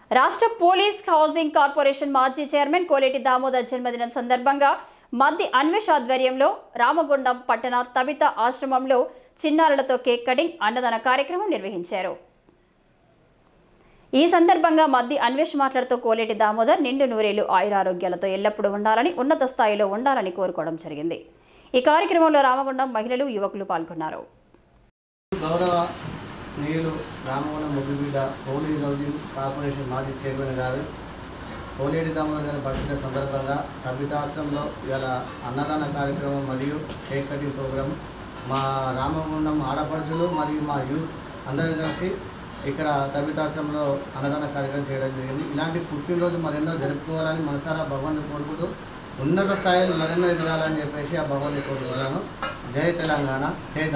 రాష్ట్ర police housing corporation మాజీ chairman Koleti Damodar జన్మదినం సందర్భంగా మద్ది అన్వేష్ ఆధ్వర్యంలో రామగుండం పట్టణ తవిత ఆశ్రమంలో చిన్నారులతో కేక్ కటింగ్ అన్నదాన కార్యక్రమం నిర్వహించారు ఈ సందర్భంగా మద్ది అన్వేష్ మాట్లాడుతూ కోలేటి దామోదర్ నిండు నూరేళ్లు ఆయురారోగ్యాలతో ఎల్లప్పుడూ ఉండాలని ఉన్నత స్థాయిలో ఉండాలని కోరుకోవడం జరిగింది ఈ కార్యక్రమంలో రామగుండం మహిళలు యువకులు పాల్గొన్నారు గౌరవ నీయులు రామగుండం ముగ్గుబిడ్డ పోలీస్ హౌసింగ్ కార్పొరేషన్ మాజీ చైర్మన్ గారు కోలేటి దామోదర్ గారి బర్త్డే సందర్భంగా కవితాశ్రమంలో ఇవాళ అన్నదాన కార్యక్రమం మరియు కేక్ కటింగ్ ప్రోగ్రాం మా రామగుండం ఆడపడుచులు మరియు మా యూత్ అందరూ కలిసి ఇక్కడ తబితాశ్రమంలో అన్నదాన కార్యక్రమం చేయడం జరిగింది ఇలాంటి పుట్టినరోజు మరెన్నో జరుపుకోవాలని మనసారా భగవంతుని కోరుకుంటూ ఉన్నత స్థాయిలో మరెన్నో ఎదగాలని చెప్పేసి ఆ భగవంతుని కోరుకుంటున్నాను జై తెలంగాణ జై